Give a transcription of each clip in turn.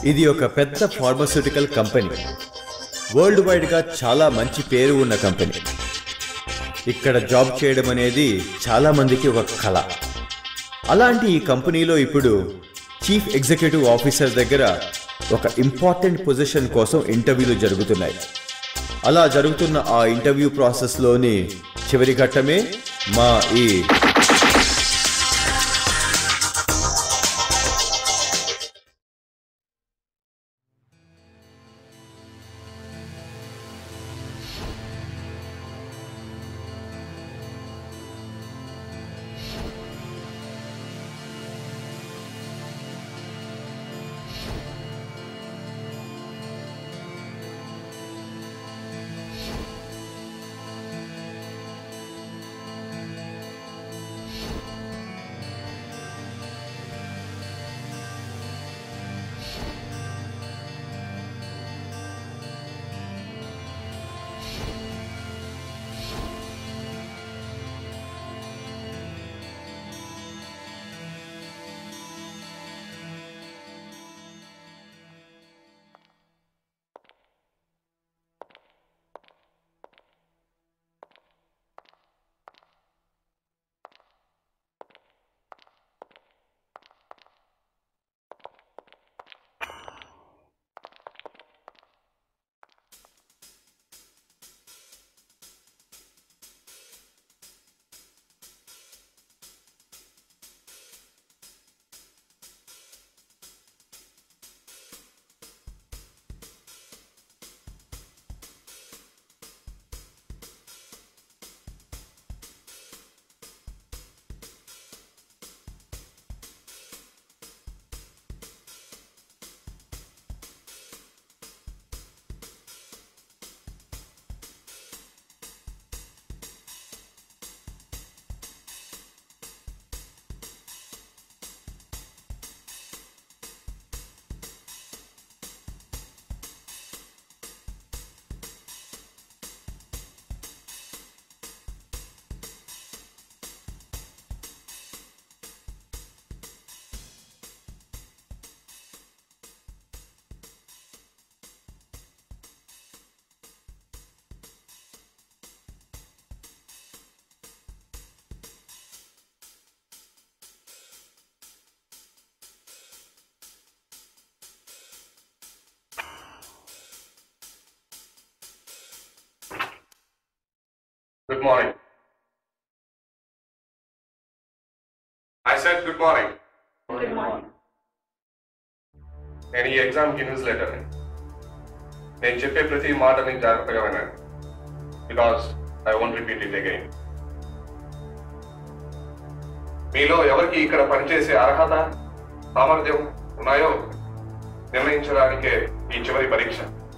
ఇది ఒక పెద్ద ఫార్మస్యూటికల్ కంపెనీ వరల్డ్ వైడ్గా చాలా మంచి పేరు ఉన్న కంపెనీ ఇక్కడ జాబ్ చేయడం అనేది చాలా మందికి ఒక కళ అలాంటి ఈ కంపెనీలో ఇప్పుడు చీఫ్ ఎగ్జిక్యూటివ్ ఆఫీసర్ దగ్గర ఒక ఇంపార్టెంట్ పొజిషన్ కోసం ఇంటర్వ్యూలు జరుగుతున్నాయి అలా జరుగుతున్న ఆ ఇంటర్వ్యూ ప్రాసెస్లోని చివరి ఘట్టమే మా ఈ Good morning. I said good morning. Good morning. నేను ఈ ఎగ్జామ్కి న్యూస్ లెటర్ నేను చెప్పే ప్రతి మాటని జాగ్రత్తగా వినండి because I won't repeat it again మీలో ఎవరికి ఇక్కడ పనిచేసే అర్హత సామర్థ్యం ఉన్నాయో నిర్ణయించడానికే ఈ చివరి పరీక్ష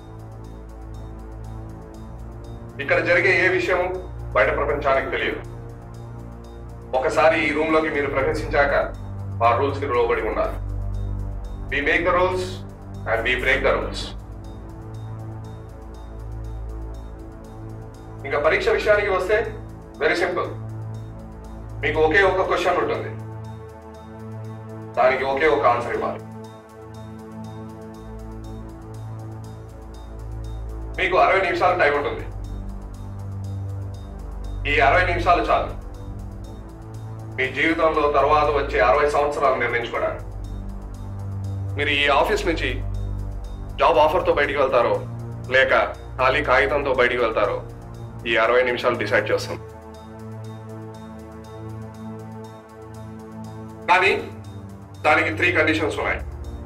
ఇక్కడ జరిగే ఏ విషయము బయట ప్రపంచానికి తెలియదు ఒకసారి ఈ రూమ్ లోకి మీరు ప్రవేశించాక ఆ రూల్స్ కి లోబడి ఉండాలి we make the rules and we break the rules ఇంకా పరీక్ష విషయానికి వస్తే వెరీ సింపుల్ మీకు ఒకే ఒక క్వశ్చన్ ఉంటుంది దానికి ఒకే ఒక ఆన్సర్ ఇవ్వాలి మీకు అరవై నిమిషాలు టైం ఉంటుంది ఈ అరవై నిమిషాలు చాలు మీ జీవితంలో తర్వాత వచ్చే అరవై సంవత్సరాలు నిర్ణయించుకోవడానికి మీరు ఈ ఆఫీస్ నుంచి జాబ్ ఆఫర్తో బయటికి వెళ్తారో లేక ఖాళీ కాగితంతో బయటికి వెళ్తారో ఈ అరవై నిమిషాలు డిసైడ్ చేస్తాం కానీ దానికి త్రీ కండిషన్స్ ఉన్నాయి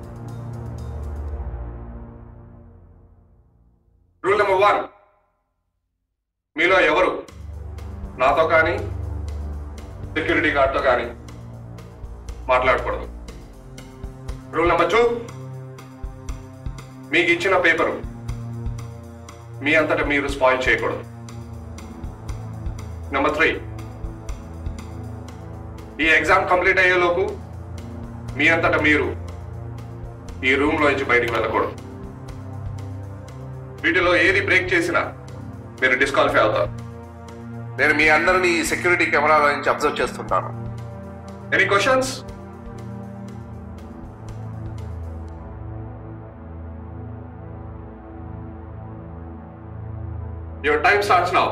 రూల్ నెంబర్ వన్ మీలో ఎవరు నాతో కానీ సెక్యూరిటీ గార్డ్తో కానీ మాట్లాడకూడదు రూల్ నెంబర్ టూ మీకు ఇచ్చిన పేపరు మీ అంతటా మీరు స్పాయిల్ చేయకూడదు నెంబర్ త్రీ ఈ ఎగ్జామ్ కంప్లీట్ అయ్యేలోపు మీ అంతటా మీరు ఈ రూమ్ నుంచి బయటికి వెళ్ళకూడదు వీటిలో ఏది బ్రేక్ చేసినా మీరు డిస్క్వాలిఫై అవుతారు నేను మీ అందరినీ ఈ సెక్యూరిటీ కెమెరాలో నుంచి అబ్జర్వ్ చేస్తుంటాను any questions your time starts now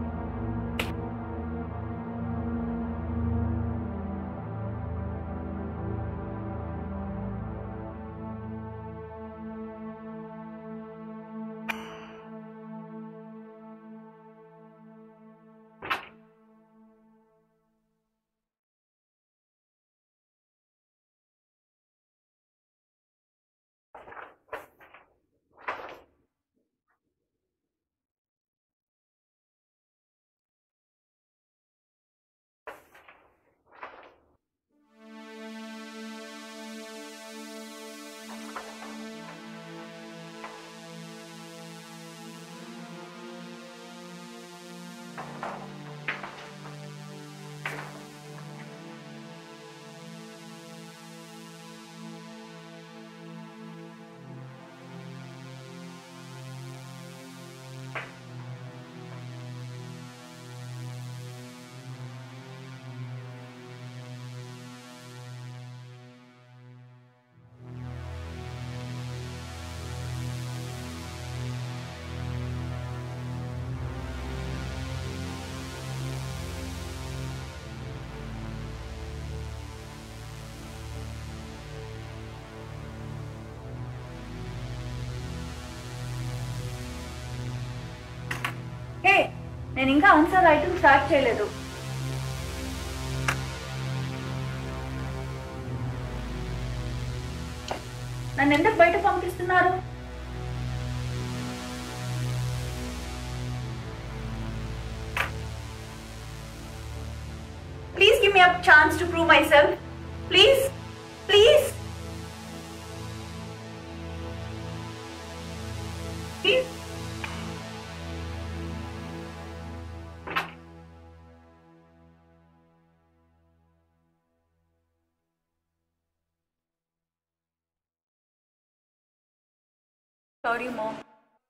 hey నేను ఇంకా ఆన్సర్ ఐటమ్ స్టార్ట్ చేయలేదు నన్ను ఎందుకు బయట పంపిస్తున్నారు please give me a chance to prove myself please please please Sorry, mom.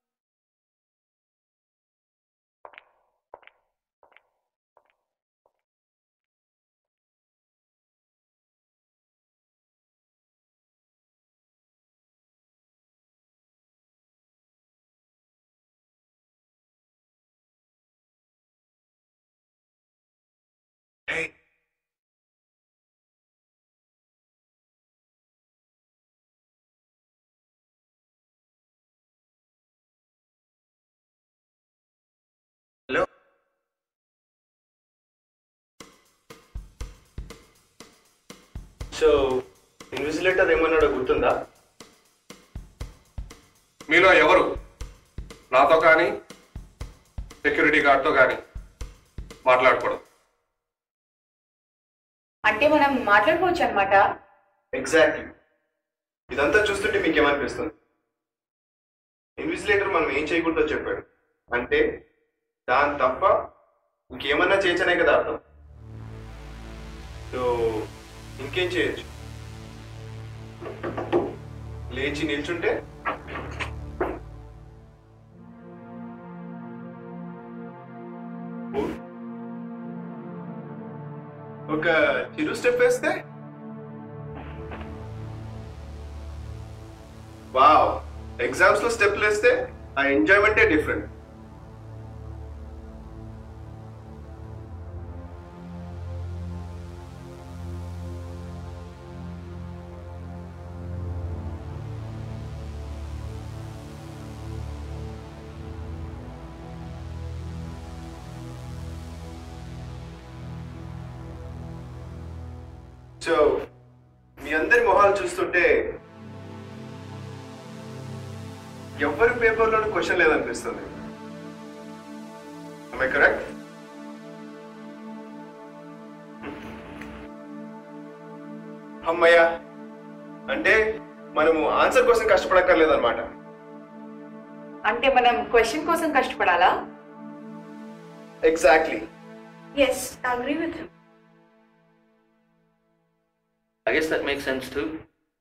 Hello so invigilator ఏమన్నాడో గుర్తుందా మీలో ఎవరు నాతో కానీ సెక్యూరిటీ గార్డ్తో కానీ మాట్లాడకూడదు అంటే మనం మాట్లాడుకోవచ్చు అనమాట ఎగ్జాక్ట్లీ ఇదంతా చూస్తుంటే మీకు ఏమనిపిస్తుంది ఇన్విజిలేటర్ మనం ఏం చేయకూడదో చెప్పాడు అంటే దాని తప్ప ఇంకేమన్నా చేయచనే కదా అర్థం సో ఇంకేం చేయొచ్చు లేచి నిల్చుంటే Move. ఒక చిరు స్టెప్ వేస్తే వావ్ ఎగ్జామ్స్ లో స్టెప్లు వేస్తే ఆ ఎంజాయ్మెంటే డిఫరెంట్ సో మీ అందరి మొహాలు చూస్తుంటే ఎవరి పేపర్లోనూ క్వశ్చన్ లేదనిపిస్తుంది కరెక్ట్ అమ్మయ్యా అంటే మనము ఆన్సర్ కోసం కష్టపడక్కర్లేదన్నమాట అంటే మనం క్వశ్చన్ కోసం కష్టపడాలా exactly yes agree with him I guess that makes sense too.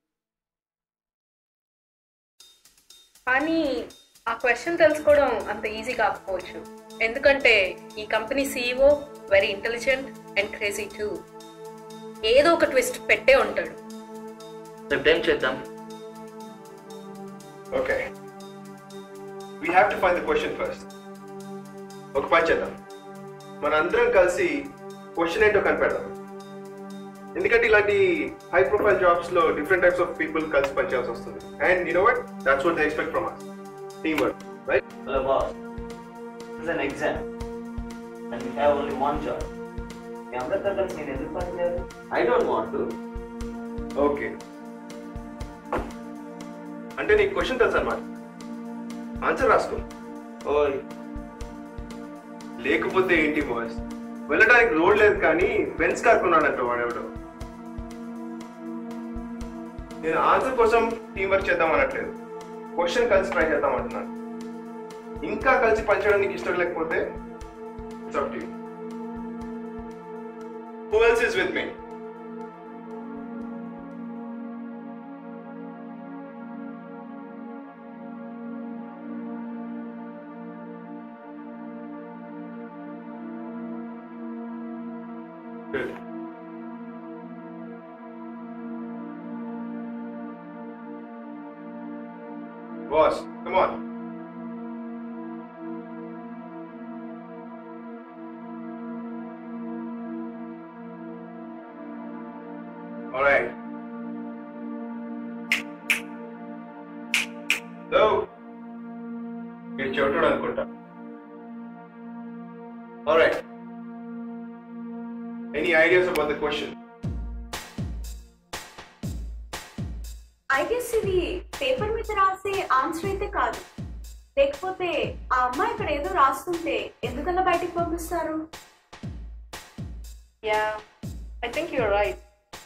కానీ ఆ క్వశ్చన్ తెలుసుకోవడం అంత ఈజీ కాకపోవచ్చు ఎందుకంటే ఈ company CEO very intelligent and crazy too ఏదో ఒక ట్విస్ట్ పెట్టే ఉంటాడు రేపు టైం చేద్దాం okay we have to find the question first ఒక పని చేద్దాం మనందరం కలిసి క్వశ్చన్ ఏంటో కనిపెడదాం ఎందుకంటే ఇలాంటి హై ప్రొఫైల్ జాబ్స్ లో డిఫరెంట్ టైప్స్ ఆఫ్ పీపుల్ కలిసి పనిచేయాల్సి వస్తుంది and you know what that's what they expect from us team work right Hello, boss. This is an exam, and we have only one job. మీ అందరితో కలిసి నేను ఎందుకు పని చేయాలి I don't want to okay అంటే నీకు క్వశ్చన్ తెలుసు అనమాట ఆన్సర్ రాసుకో ఓయ్ లేకపోతే ఏంటి బాస్ వెళ్ళడానికి రోడ్ లేదు కానీ బెన్స్ కార్ కొన్నాడంట వాడెవడు నేను ఆన్సర్ కోసం టీం వర్క్ చేద్దాం అనట్లేదు క్వశ్చన్ కలిసి ట్రై చేద్దాం అంటున్నాను ఇంకా కలిసి పనిచేయడం నీకు ఇష్టం లేకపోతే it's up to who else is with me Good. Boss, come on. All right. Hello. మీరు చెవిటాడు అనుకుంటా All right. Any ideas about the question? I guess ఇది పేపర్ మీద రాసే ఆన్సర్ అయితే కాదు లేకపోతే ఆ అమ్మాయి ఇక్కడ ఏదో రాస్తుంటే ఎందుకలా బయటికి పంపిస్తారు yeah I think you're right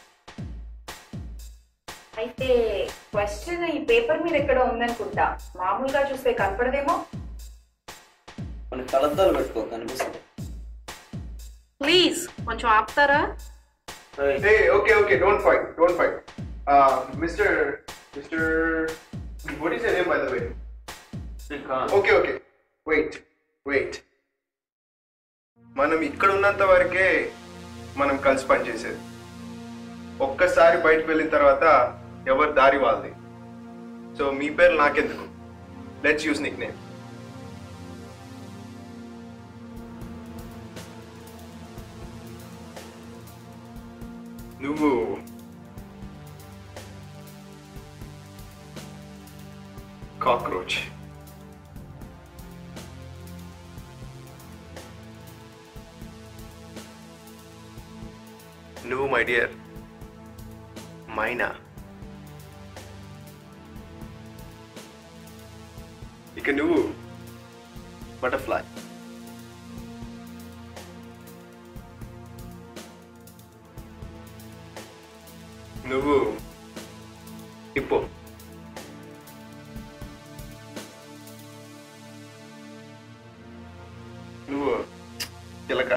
అయితే క్వశ్చన్ ఈ పేపర్ మీద ఎక్కడ ఉందనుకుంటా మామూలుగా చూస్తే కనపడదేమో కొన్ని కలద్దాలు పెట్టుకో కనిపిస్తుంది ప్లీజ్ కొంచెం ఆపుతారా ఓయ్, Hey, okay, okay, don't fight, don't fight. Uh, Mr. Mr. What is your name, by the way? Srikanth. Okay, okay. Wait, wait. మనం ఇక్కడ ఉన్నంత వరకే మనం కలిసి పనిచేసేది ఒక్కసారి బయటకు వెళ్ళిన తర్వాత ఎవరి దారి వాళ్ళది సో మీ పేరు నాకెందుకు లెట్స్ యూస్ నిక్ నేమ్ నువ్వు కాక్రోచ్ నువ్వు మై డియర్ మైనా ఇక నువ్వు బటర్ఫ్లై నువ్వు హిప్పో నువ్వు చిలక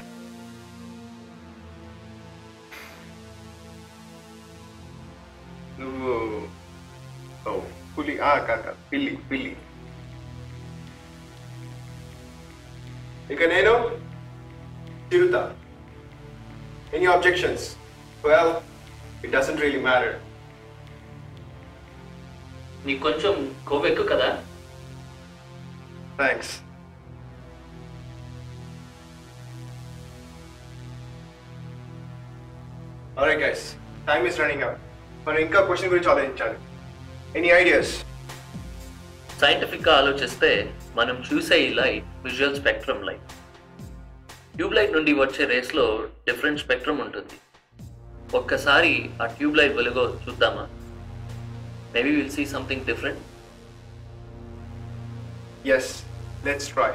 నువ్వు ఓ పులి ఆ కాక పిల్లి పిల్లి ఇక నేను చిరుత any objections well it doesn't really matter నీకు కొంచెం కొవ్వు ఎక్కువ కదా thanks Alright guys, time is running out. మనం ఇంకా క్వశ్చన్ గురించి ఆలోచించాలి ఎనీ ఐడియాస్ సైంటిఫిక్గా ఆలోచిస్తే మనం చూసే ఈ light visual spectrum light tube light నుండి వచ్చే రేస్లో డిఫరెంట్ స్పెక్ట్రమ్ ఉంటుంది ఒక్కసారి ఆ ట్యూబ్ లైట్ వెలుగో చూద్దామా maybe will see something different yes let's try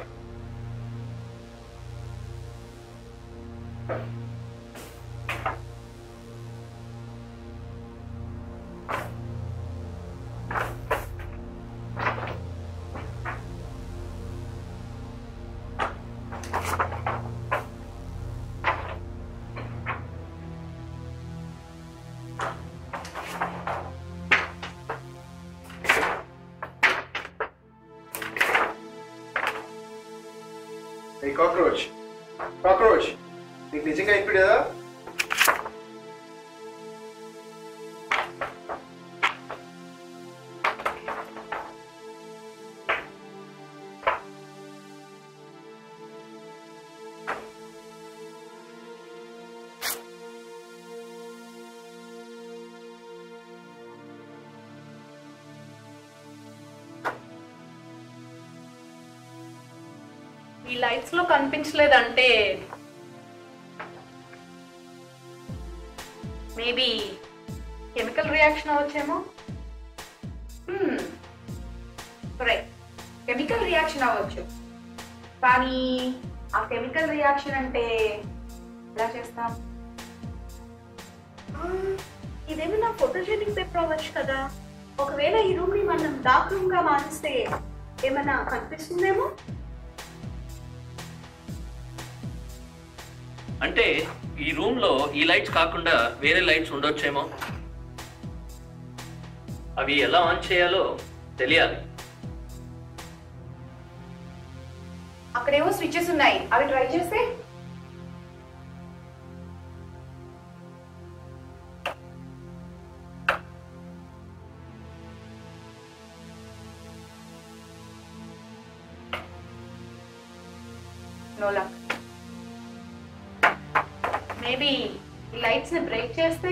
a cockroach cockroach నీకు నిజంగా ఇప్పుడేదా ఈ లైట్స్ లో కనిపించలేదంటే మేబీ కెమికల్ రియాక్షన్ అవ్వచ్చేమో కరెక్ట్ కెమికల్ రియాక్షన్ అవ్వచ్చు కానీ ఆ కెమికల్ రియాక్షన్ అంటే ఎలా చేస్తాం ఆ, ఇదేమైనా ఫోటోజెనిక్ పేపర్ అవ్వచ్చు కదా ఒకవేళ ఈ రూమ్ ని మనం డార్క్ రూమ్ గా మారిస్తే ఏమైనా కనిపిస్తుందేమో అంటే ఈ రూమ్ లో ఈ లైట్స్ కాకుండా వేరే లైట్స్ ఉండొచ్చేమో అవి ఎలా ఆన్ చేయాలో తెలియాలి అక్కడేవో స్విచెస్ ఉన్నాయి అవి ట్రై చేస్తే నో లక్ మేబీ ఈ లైట్స్ ని బ్రేక్ చేస్తే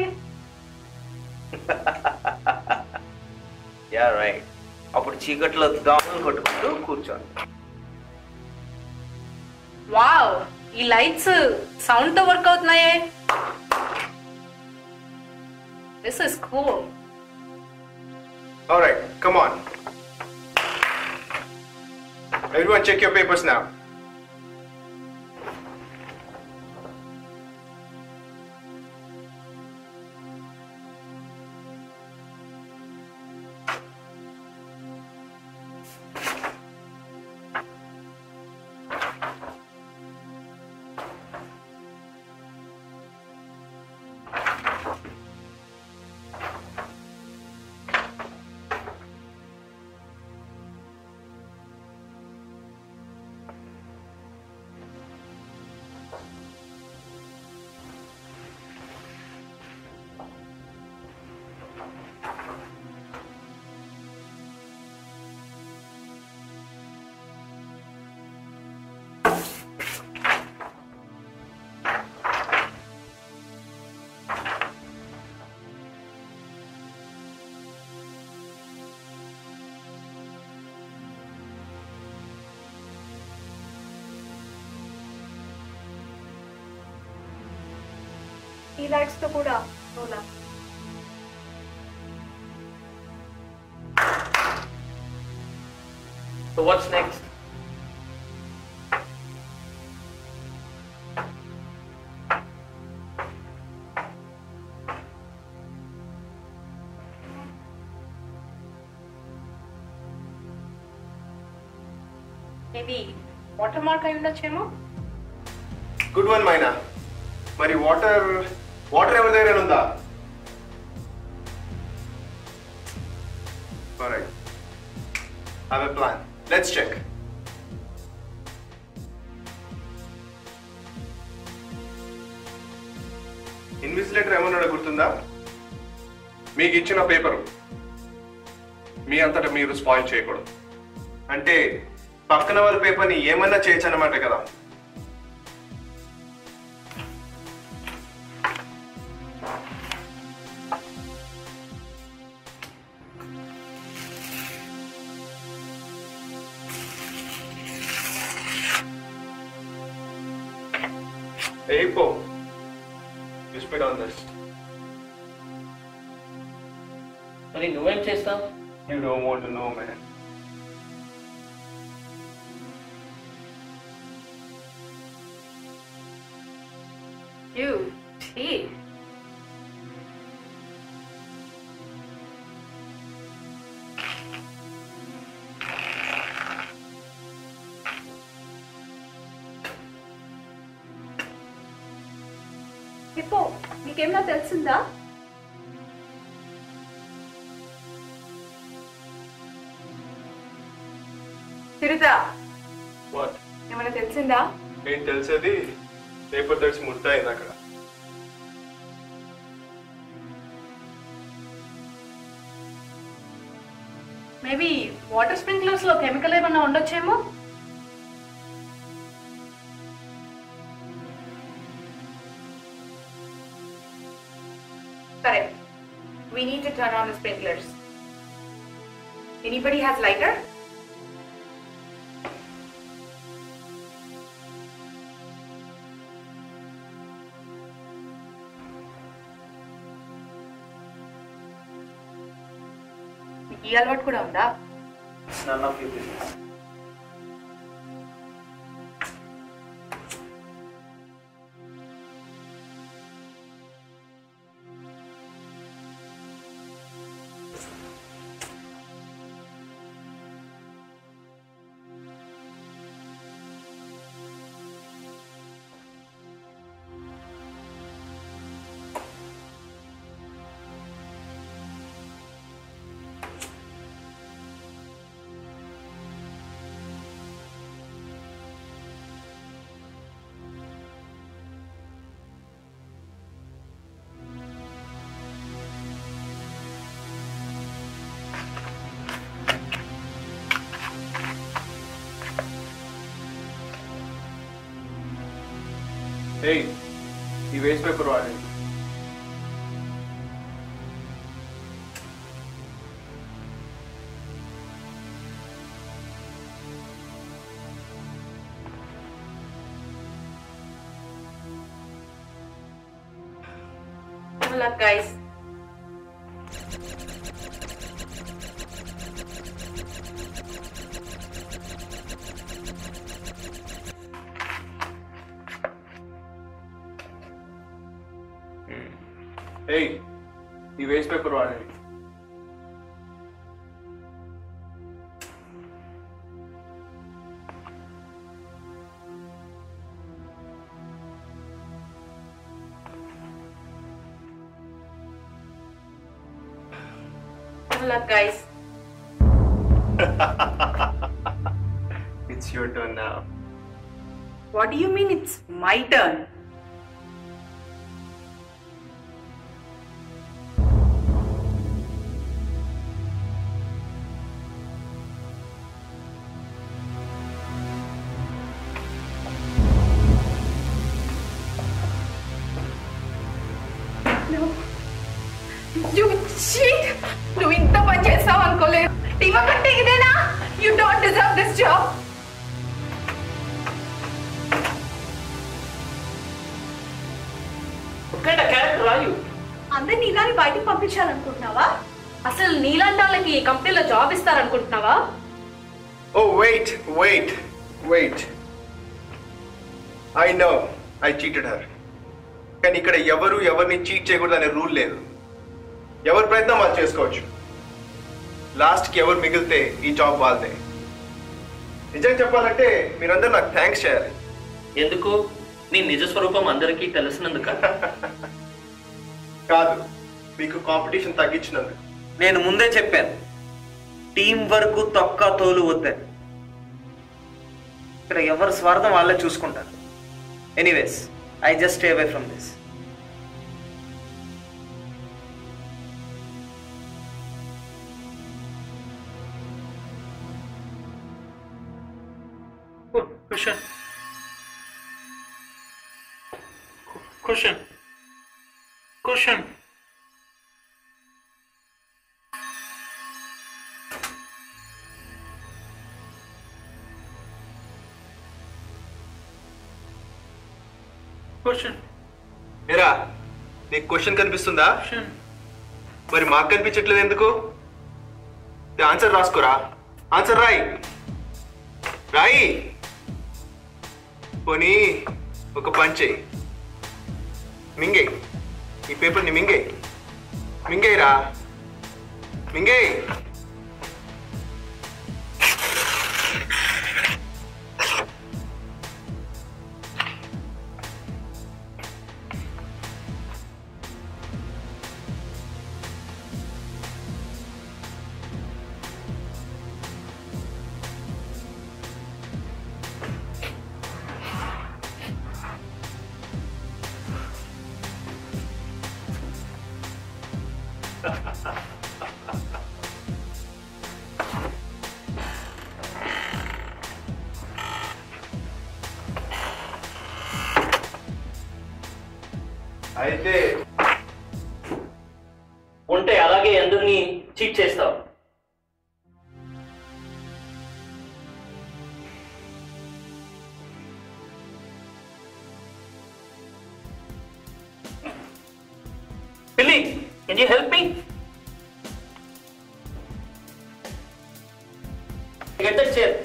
యా రైట్ అప్పుడు చీకట్లో దోమలు కొట్టుకుంటూ కూర్చోండి వావ్ ఈ లైట్స్ సౌండ్ తో వర్క్ అవుతున్నాయే this is cool All right, come on. Everyone, check your papers now. ఈ లైట్స్ తో కూడా ఓలా so what's next maybe watermark అయి ఉండొచ్చేమో గుడ్ వన్ మైనా మరి వాటర్ వాటర్ ఎవరి దగ్గర ఉందా Alright. Have a plan. Let's check. Invigilator ఏమన్నాడో గుర్తుందా మీకు ఇచ్చిన పేపరు మీ అంతటా మీరు స్పాయిల్ చేయకూడదు అంటే పక్కన వారి పేపర్ని ఏమన్నా చేయొచ్చు అన్నమాట కదా Hey, Po. You spit on this. మరి నువ్వేం చేస్తావు You don't want to know, man. You టీ హిప్పో నీకేమైనా తెలిసిందా తిరుతా What? ఏమైనా తెలిసిందా నేను తెలిసేది పేపర్ తడిసి ముద్ద అయింది అక్కడ మేబీ వాటర్ స్ప్రింక్లర్స్ లో కెమికల్ ఏమన్నా ఉండొచ్చేమో Correct. We need to turn on the sprinklers. Anybody has lighter? నీకు ఈ అలవాటు కూడా ఉందా It's none of your business. ఏయ్ ఈ వేస్ట్ పేపర్ వాడండి Good luck, guys. ఏయ్ ఈ వేస్ట్ పేపర్ వాడండి Good luck, guys. It's your turn now. What do you mean it's my turn? No. You cheat! నువ్వు ఇంత పని చేస్తావు అనుకోలేదు ఇవ్వకంటే ఇదేనా you don't deserve this job What kind of character are you? అందరినీ ఇలానే బయటికి పంపించాలనుకుంటున్నావా అసలు నీలాంటి వాళ్ళకి ఈ కంపెనీలో జాబ్ ఇస్తారనుకుంటున్నావా Oh, wait, wait, wait. I know I cheated her. కానీ ఇక్కడ ఎవరు ఎవరిని చీట్ చేయకూడదు అనే రూల్ లేదు ఎవరి ప్రయత్నం వాళ్ళు చేసుకోవచ్చు లాస్ట్కి ఎవరు మిగిలితే ఈ జాబ్ వాళ్ళదే నిజం చెప్పాలంటే మీరందరూ నాకు థ్యాంక్స్ చేయాలి ఎందుకు నీ నిజ స్వరూపం అందరికీ తెలిసినందుక కాదు మీకు కాంపిటీషన్ తగ్గించినందుకు నేను ముందే చెప్పాను టీం వరకు తొక్క తోలు వద్దని ఇక్కడ ఎవరి స్వార్థం వాళ్ళే చూసుకుంటారు anyways I just stay away from this Cushion. Cushion. Cushion. Cushion. ఏరా నీకు క్వశ్చన్ కనిపిస్తుందా Cushion. మరి మాకు కనిపించట్లేదు ఎందుకు ఆన్సర్ రాసుకోరా ఆన్సర్ రాయి రాయి పోనీ ఒక పంచే మింగే ఈ పేపర్ని మింగే మింగేరా మింగే అయితే ఉంటే అలాగే అందరినీ చీట్ చేస్తావు Billy, can you help me? Get that chair.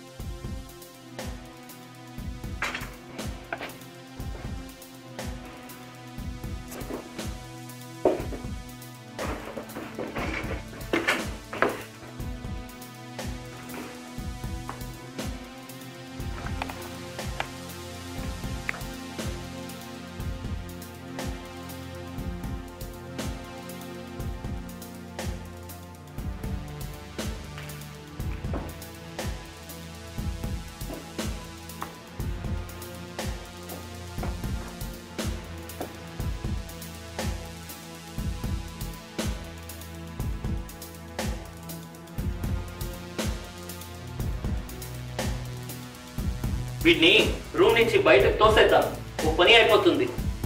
వీడిని రూమ్ నుంచి బయటకు తోసేద్దాం ఓ పని అయిపోతుంది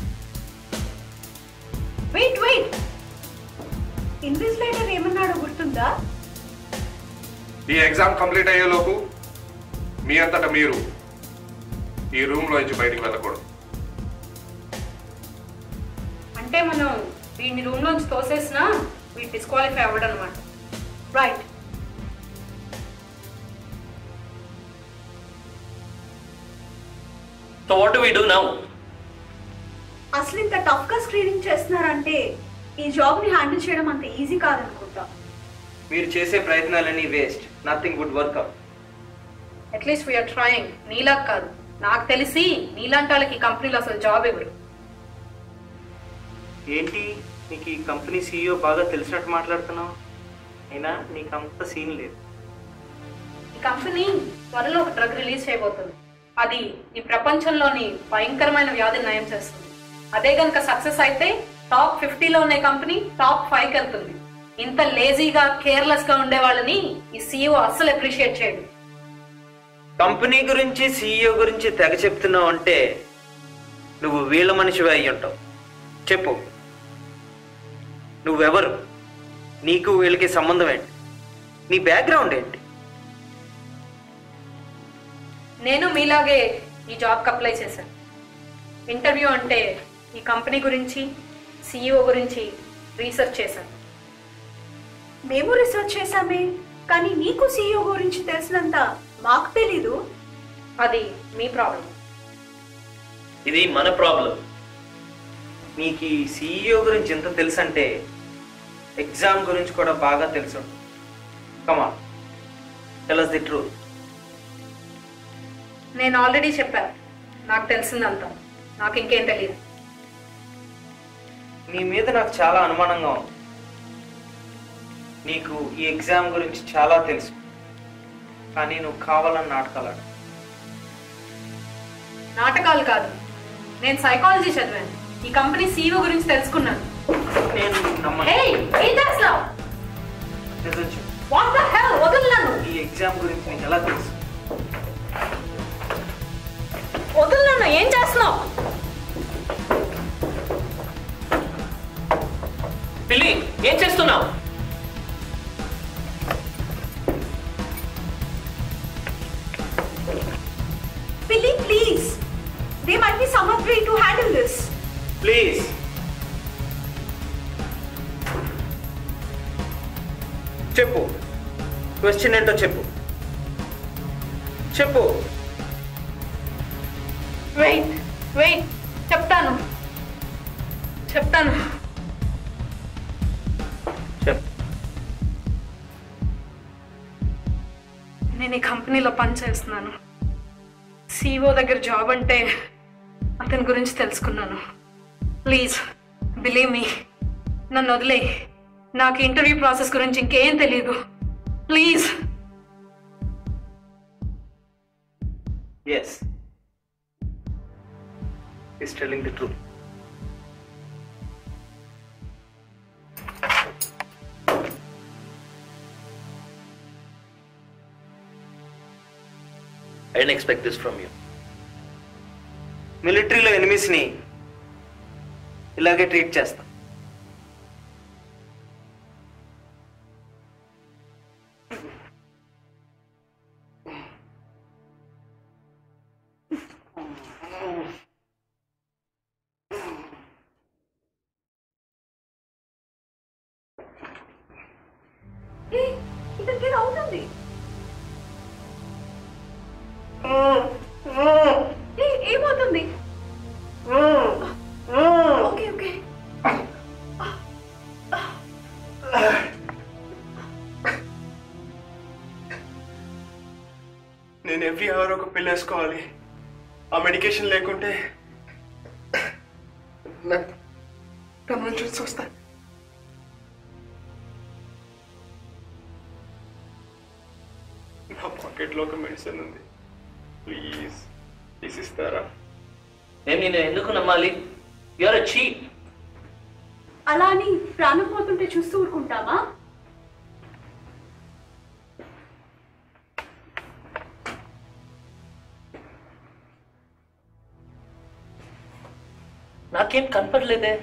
వెయిట్ వెయిట్ ఇన్విజిలేటర్ ఏమన్నాడో గుర్తుందా ఈ ఎగ్జామ్ కంప్లీట్ అయ్యేలోపు మీ అంతటా మీరు ఈ రూమ్ లో నుంచి బయటికి వెళ్ళకూడదు అంటే మనం వీడిని రూమ్ నుంచి తోసేసినా వీడు డిస్క్వాలిఫై అవ్వడం అనమాట right so what do we do now అసలు ఇంత టఫ్ గా స్క్రీనింగ్ చేస్తున్నారంటే ఈ జాబ్ ని హ్యాండిల్ చేయడం అంత ఈజీ కాదనుకుంటా మీరు చేసే ప్రయత్నాలన్నీ waste nothing would work out at least we are trying నీలా కాదు నాకు తెలిసి నీలాంటి వాళ్ళకి ఈ కంపెనీలో అసలు జాబ్ ఇవ్వరు ఏంటి నీకు ఈ కంపెనీ సీఈఓ బాగా తెలిసినట్టు మాట్లాడుతున్నావు అయినా నీకు అంత సీన్ లేదు ఈ కంపెనీ త్వరలో ఒక డ్రగ్ రిలీజ్ చేయబోతుంది అది ఈ ప్రపంచంలోని భయంకరమైన వ్యాధిని నయం చేస్తుంది అదే గనుక సక్సెస్ అయితే టాప్ ఫిఫ్టీలో ఉన్న కంపెనీ టాప్ ఫైవ్ కి వెళ్తుంది ఇంత లేజీగా కేర్లెస్ గా ఉండే వాళ్ళని ఈ సీఈఓ అస్సలు అప్రిషియేట్ చేయడు కంపెనీ గురించి సీఈఓ గురించి తెగ చెప్తున్నావు అంటే నువ్వు వీళ్ళ మనిషివి అయి ఉంటావు చెప్పు నువ్వెవరు నీకు వీళ్ళకి సంబంధం ఏంటి నీ బ్యాక్గ్రౌండ్ ఏంటి నేను మీలాగే ఈ జాబ్కి అప్లై చేశాను ఇంటర్వ్యూ అంటే ఈ కంపెనీ గురించి సీఈఓ గురించి రీసెర్చ్ చేశాను మేము రీసెర్చ్ చేశామే కానీ నీకు సీఈఓ గురించి తెలిసినంత మాకు తెలీదు అది మీ ప్రాబ్లం ఇది మన ప్రాబ్లం నీకు ఈ సీఈఓ గురించి ఎంత తెలుసు అంటే ఎగ్జామ్ గురించి కూడా బాగా తెలుసు కమా టెల్ ది ట్రూత్ నేను ఆల్రెడీ చెప్పాను నాకు తెలిసిందంతా నాకు ఇంకేం తెలియదు నీ మీద నాకు చాలా అనుమానంగా ఉంది నీకు ఈ ఎగ్జామ్ గురించి చాలా తెలుసు కానీ నువ్వు కావాలని నాటకాలు ఆడు. నాటకాలు కాదు నేను సైకాలజీ చదివాను ఈ కంపెనీ సీఈఓ గురించి తెలుసుకున్నాను నేను నమ్మను హే ఏం చేస్తున్నావు నిజం చెప్పు. వాట్ ద హెల్ వదులు నన్ను ఈ ఎగ్జామ్ గురించి నీకు ఎలా తెలుసు వదులు నన్ను ఏం చేస్తున్నావు పిల్లి ఏం చేస్తున్నావు Billy, please. There might be some other way to handle this. Please చెప్పు క్వశ్చన్ ఏంటో చెప్పు చెప్పు వెయిట్ వెయిట్ చెప్తాను చెప్తాను చెప్పు నేను ఈ కంపెనీలో పని చేస్తున్నాను సీఓ దగ్గర జాబ్ అంటే అతని గురించి తెలుసుకున్నాను ప్లీజ్ బిలీవ్ మీ నన్ను వదిలే నాకు ఇంటర్వ్యూ ప్రాసెస్ గురించి ఇంకేం తెలియదు please yes is telling the truth I didn't expect this from you మిలిటరీలో ఎనిమిస్ని ఇలాగే ట్రీట్ చేస్తాం Hey, ఇతనికి ఏదో అవుతుంది ఏ, ఏమవుతుంది ఓకే ఓకే నేను ఎవ్రీ అవర్ ఒక పిల్ వేసుకోవాలి ఆ మెడికేషన్ లేకుంటే నాకు కన్వెన్షన్స్ వస్తాయి నా పాకెట్లో ఒక మెడిసిన్ ఉంది ప్లీజ్ తీసిస్తారా నేను నేను ఎందుకు నమ్మాలి యూఆర్ అ చీప్ అలా అని ప్రాణం పోతుంటే చూస్తూ ఊరుకుంటామా నాకేం కనపడలేదే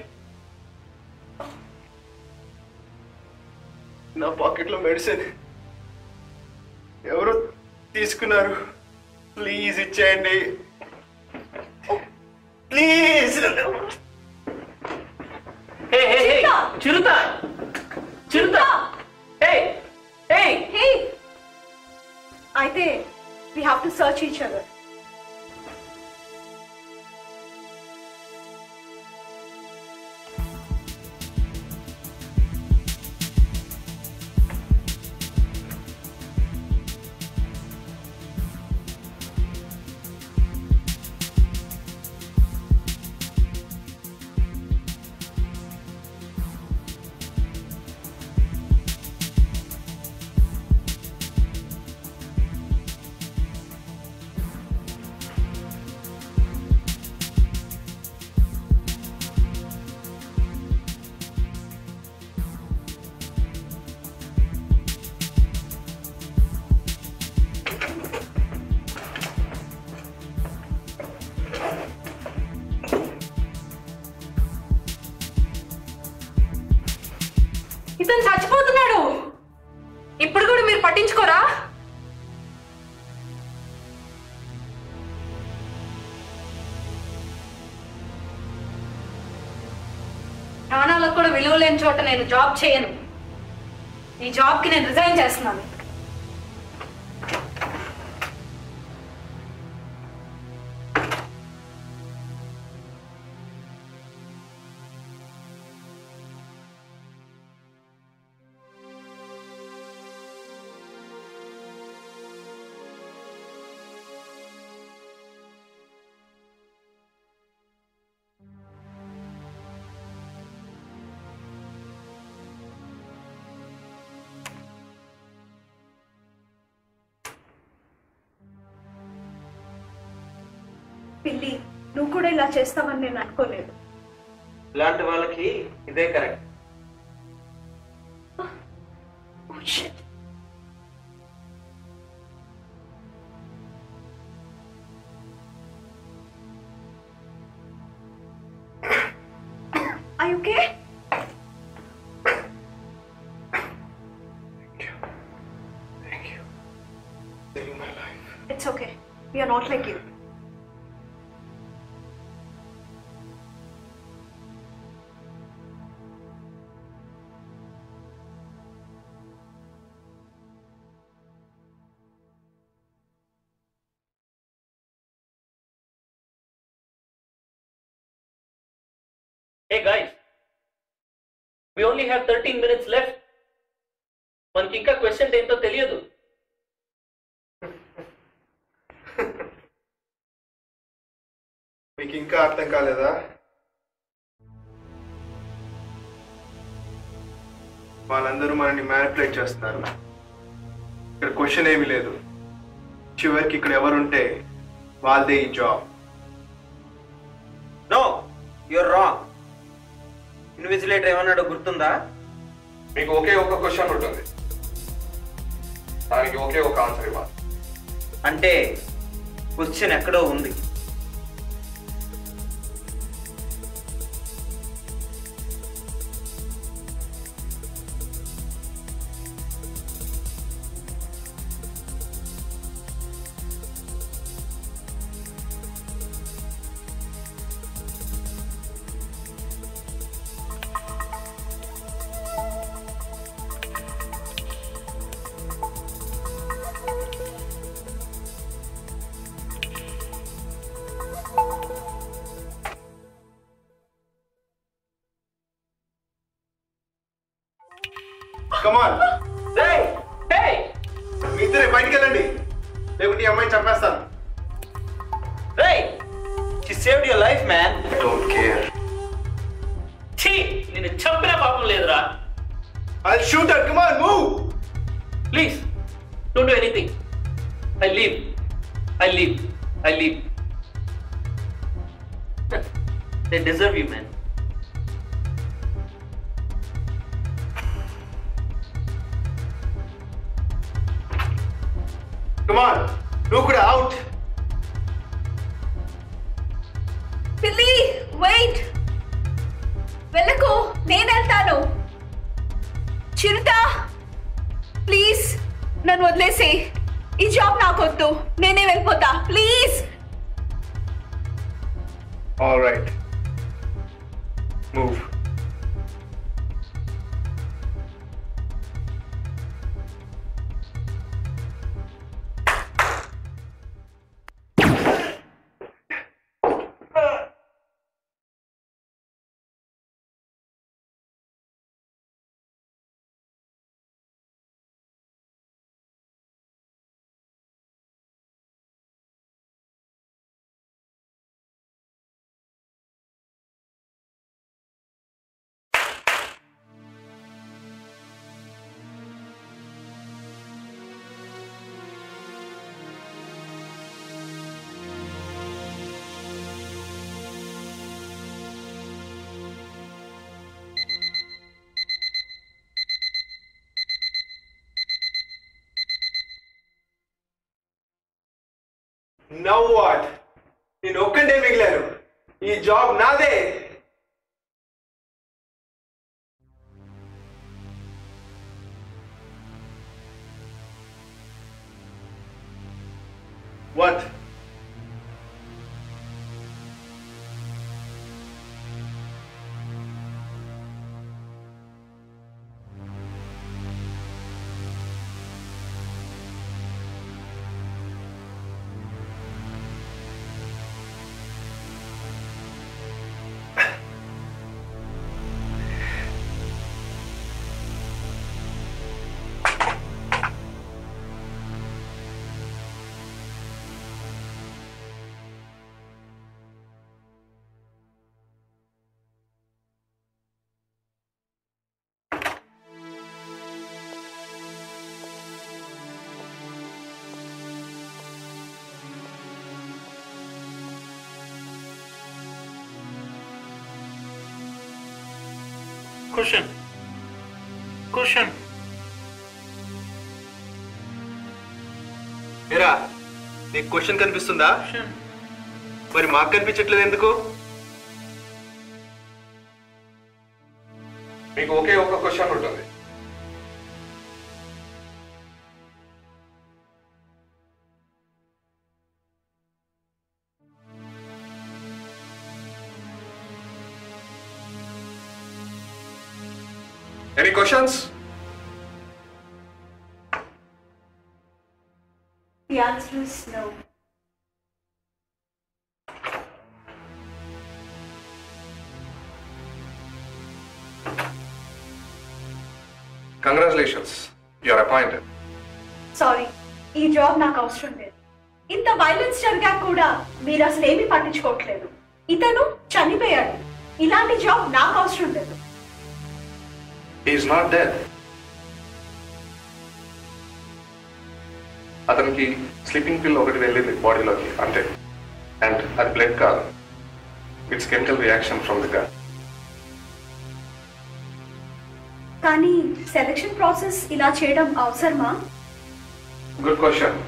నా పాకెట్లో మెడిసిన్ ఎవరు తీసుకున్నారు ప్లీజ్ ఇచ్చేయండి please hey hey hey Chirutha Chirutha hey hey hey అయితే we have to search each other ఇతను చచ్చిపోతున్నాడు ఇప్పుడు కూడా మీరు పట్టించుకోరా ప్రాణాలకు కూడా విలువ లేని చోట నేను జాబ్ చేయను ఈ జాబ్కి నేను రిజైన్ చేస్తున్నాను పిల్లి నువ్వు కూడా ఇలా చేస్తావని నేను అనుకోలేదు ఇలాంటి వాళ్ళకి ఇదే correct Oh, shit. Are you okay? Thank you. Saving my life. It's okay. We are not like you. Hey guys, we only have 13 minutes left. మనకి ఇంకా క్వశ్చన్ ఏంటో తెలియదు మీకు ఇంకా అర్థం కాలేదా వాళ్ళందరూ మనల్ని మ్యానిపులేట్ చేస్తున్నారు ఇక్కడ క్వశ్చన్ ఏమీ లేదు చివరికి ఇక్కడ ఎవరుంటే వాళ్ళదే ఈ job no your wrong invigilator ఏమన్నాడో గుర్తుందా మీకు ఒకే ఒక క్వశ్చన్ ఉంటుంది దానికి ఒకే ఒక ఆన్సర్ ఇవ్వాలి అంటే క్వశ్చన్ ఎక్కడో ఉంది కమాన్ Hey! Hey! మీ ఇద్దరే బయటికి వెళ్ళండి లేకుంటే ఈ అమ్మాయిని చంపేస్తాను Hey! She saved your life, man. Don't care ఛీ నేను చంపిన పాపం లేదురా I shoot at come on move please don't do anything I leave I leave I leave they deserve you man come on నువ్వు కూడా అవుట్ పిల్లి వెయిట్ వెళ్ళకు నేను వెళ్తాను చిరుత ప్లీజ్ నన్ను వదిలేసి ఈ జాబ్ నాకొద్దు నేనే వెళ్ళిపోతా please all right move now what నేను ఒక్కడే మిగిలాను ఈ జాబ్ నాదే వాట్ క్వశ్చన్ క్వశ్చన్ ఏరా నీకు క్వశ్చన్ కనిపిస్తుందా మరి మాకు కనిపించట్లేదు ఎందుకు మీకు ఒకే ఒక క్వశ్చన్ ఉంటుంది any questions The answer is no. Congratulations you're appointed sorry ఈ జాబ్ నాకు అవసరం లేదు ఇంత వైలెన్స్ జరిగా కూడా మీరు అసలు ఏమీ పట్టించుకోవట్లేదు ఇతను చనిపోయాడు ఇలాంటి జాబ్ నాకు అవసరం లేదు ఈజ్ నాట్ డెడ్ అతనికి స్లీపింగ్ పిల్ ఒకటి వెళ్ళింది బాడీలోకి అంతే అండ్ అది బ్లడ్ కాదు it's chemical reaction from the gun కానీ సెలక్షన్ ప్రాసెస్ ఇలా చేయడం అవసరమా good question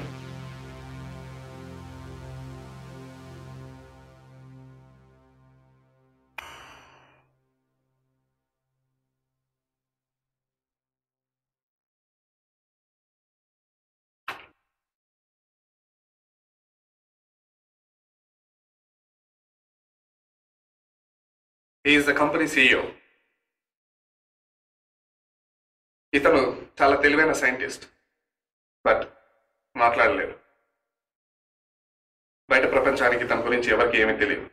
is the company CEO ఇతను చాలా తెలివైన సైంటిస్ట్ బట్ మాట్లాడలేడు బయట ప్రపంచానికి తన గురించి ఎవరికి ఏమీ తెలియదు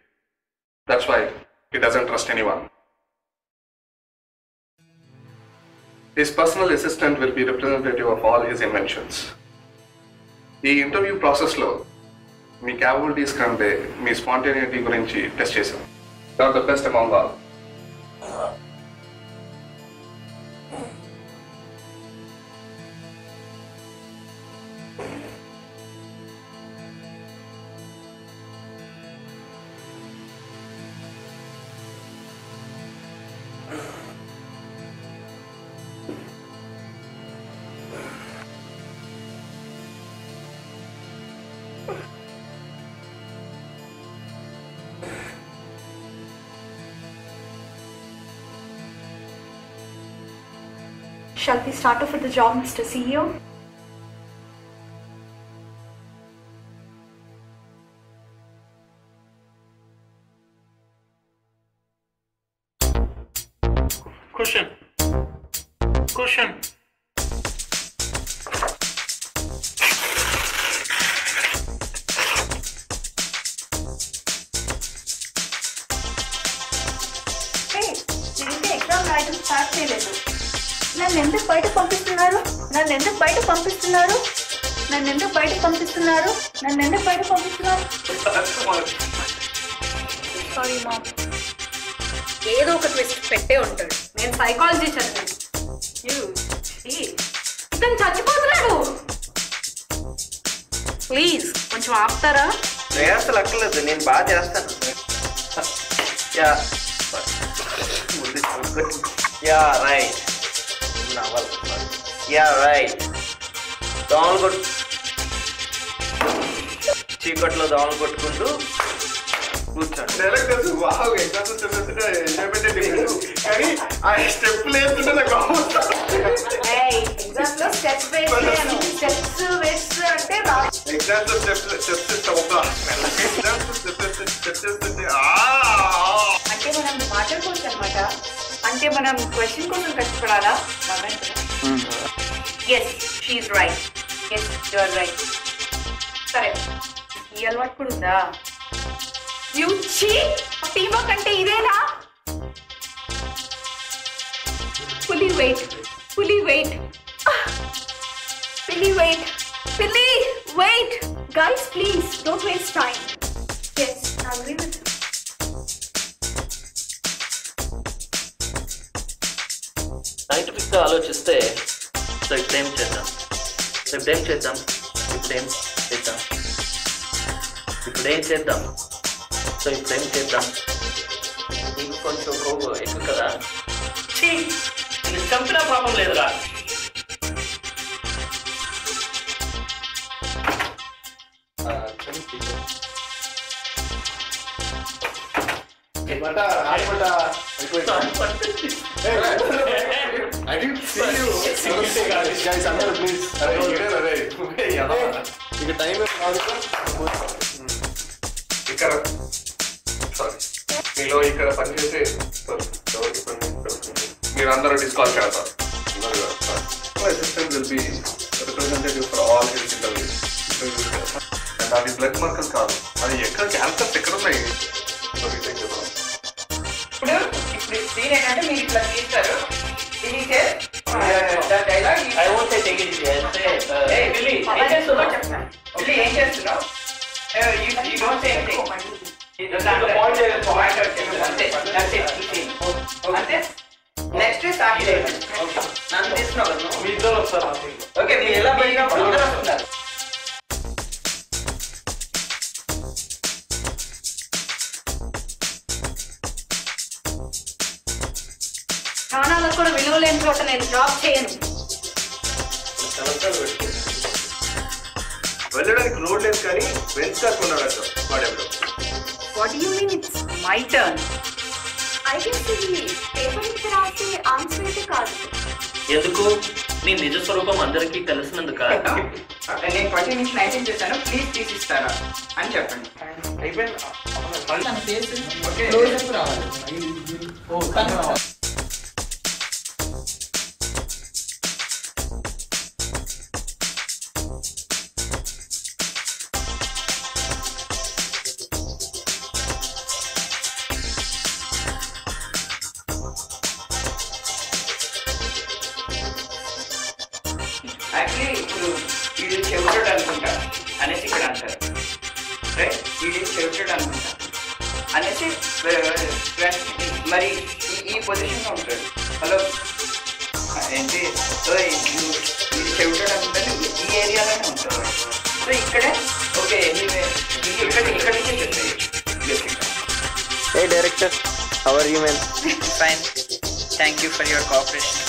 that's why he doesn't trust any one his personal assistant will be representative of all his inventions ఈ ఇంటర్వ్యూ ప్రాసెస్లో మీ క్యాపబిలిటీస్ కంటే మీ స్పాంటేనిటీ గురించి టెస్ట్ చేశాం are the best among all Shall we start off with the job, Mr. CEO? Cushion. Cushion. ఇంకా exam రాయడం start చేయలేదు నన్ను ఎందుకు బయట పంపిస్తున్నారు నన్ను ఎందుకు బయట పంపిస్తున్నారు నన్ను ఎందుకు బయట పంపిస్తున్నారు నన్ను ఎందుకు బయట పంపిస్తున్నారు సారీ మా ఏదో ఒక ట్విస్ట్ పెట్టే ఉంటాడు నేను సైకాలజీ చదివాను You, see, ఇతను చచ్చిపోతున్నాడు ప్లీజ్ కొంచెం ఆపుతారా ప్రయాసాలు అక్కర్లేదు నేను బాగా చేస్తాను yeah yeah right yeah right దోమలు కొట్టు చీకట్లో దోమలు కొట్టుకుంటూ కూర్చోండి డైరెక్టర్స్ వావ్ ఎగ్జామ్స్ చెప్పేస్తుంటే ఎంజాయ్మెంట్ డిఫరెంట్ కానీ ఆ స్టెప్ లేస్తుంటే నాకు ఎగ్జామ్స్ లో స్టెప్స్ వేసాను స్టెప్స్ వేస్తూ అంటే రా ఎగ్జామ్స్ స్టెప్స్ స్టెప్స్ ఇస్తాం ఒక ఎగ్జామ్స్ స్టెప్స్ స్టెప్స్ చేస్తుంటే అంటే మనం మాట్లాడుకోవచ్చు అనమాట అంటే మనం క్వశ్చన్ కోసం కష్టపడాలా yes she right yes your right సరే ఈ అలవాటు కూడా ఉందా యూ చీ టీమ్ వర్క్ అంటే ఇదేనా పులి వెయిట్ పులి వెయిట్ పిల్లి వెయిట్ పిల్లి wait guys please don't waste time yes I agree with సైంటిఫిక్గా ఆలోచిస్తే సో ఇప్పుడు ఏం చేద్దాం సో ఇప్పుడు ఏం చేద్దాం ఇప్పుడు ఏం చేద్దాం ఇప్పుడు ఏం చేద్దాం సో ఇప్పుడు ఏం చేద్దాం నీకు కొంచెం కోగు ఎక్కువ కదా ఛీ, నిన్ను చంపినా పాపం లేదురా I didn't see you. Guys, అందరూ please. అరే, ఇదేనా రే? ఇక టైం ఇక్కడ సారీ మీలో ఇక్కడ పనిచేసే sorry, ఎవరికి పని పెడుతుంది? మీరందరూ డిస్కాల్ చేస్తారు assistant will be representative for all his interviews and అది బ్లడ్ మార్కర్స్ కాదు అది ఎక్కడ క్యాన్సర్స్ ఎక్కడ ఉన్నాయి So, we take it on. ఇప్పుడు ఇప్పుడు సీన్ ఏంటంటే మీరు ఇట్లా తీస్తారు తిరిగితే dialogue I won't say take it అంటే బిల్లీ ఏం చేస్తున్నావు చెప్తాను ఏం చేస్తున్నావు యూ డోంట్ సే ఎనీథింగ్ అంతే నెక్స్ట్ స్టార్ట్ చేయండి నన్ను తీసుకున్నావు కదా నువ్వు? మీ ఇద్దరు వస్తారు ఓకే మీరు ఎలా పోయినప్పుడు అందరూ వస్తున్నారు ప్రాణాలకు కూడా విలువ లేని చోట నేను జాబ్ చేయను వెళ్ళడానికి రోడ్ లేదు కానీ బెంచ్ కార్ కొన్నాడంట వాడెవడో what you mean it's my turn I guess ఇది పేపర్ మీద రాసే ఆన్సర్ అయితే కాదు ఎందుకు నీ నిజ స్వరూపం అందరికీ తెలిసినందుక నేను ట్వంటీ నుంచి నైన్టీన్ చేశాను ప్లీజ్ తీసిస్తారా అని చెప్పండి యాక్చువల్లీ ఇప్పుడు వీడు చెవిటాడు అనుకుంటా అనేసి ఇక్కడ అంటారు రైట్ వీడు చెవిటాడు అనుకుంటా అనేసి వె- వె- మరి ఈ ఈ పొజిషన్లో ఉంటాడు హలో ఏంటి ఓయ్, నువ్వు ఇది చెవిటాడు అనుకుంటా నువ్వు ఈ ఏరియాలోనే ఉంటావు సో ఇక్కడే ఓకే ఎనీవే ఇక్కడ ఇక్కడ నుంచి చెప్పేది బేసిక్గా Hey director, how are you man? Fine. Thank you for your cooperation.